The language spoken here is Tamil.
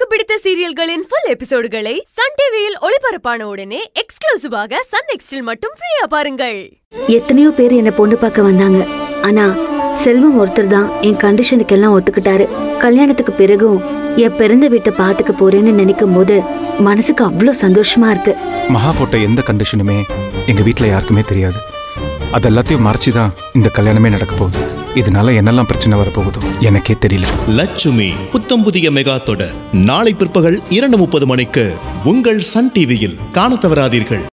பிடித்த சீரியல்களின் ஃபுல் எபிசோடுகளை சன் டிவியில் ஒளிபரப்பான உடனே எக்ஸ்க்ளூசிவாக சன் நெக்ஸ்டில் மட்டும் ஃப்ரீயா பாருங்கள் எத்தனையோ பேர் என்னை பொண்ணு பார்க்க வந்தாங்க ஆனா செல்வம் ஒருத்தர் தான் என் கண்டிஷனுக்கு எல்லாம் ஒத்துக்கிட்டாரு கல்யாணத்துக்கு பிறகும் என் பிறந்த வீட்டை பார்த்துக்க போறேன்னு நினைக்கும் போது மனசுக்கு அவ்வளோ சந்தோஷமா இருக்கு மகா போட்ட எந்த கண்டிஷனுமே எங்க வீட்ல யாருக்குமே தெரியாது அது எல்லாத்தையும் மறைச்சு தான் இந்த கல்யாணமே நடக்க போகுது இதனால என்னெல்லாம் பிரச்சனை வரப்போகுதோ எனக்கே தெரியல லட்சுமி புத்தம் புதிய மெகா தொடர் நாளை பிற்பகல் இரண்டு முப்பது மணிக்கு உங்கள் சன் டிவியில் காணத் தவறாதீர்கள்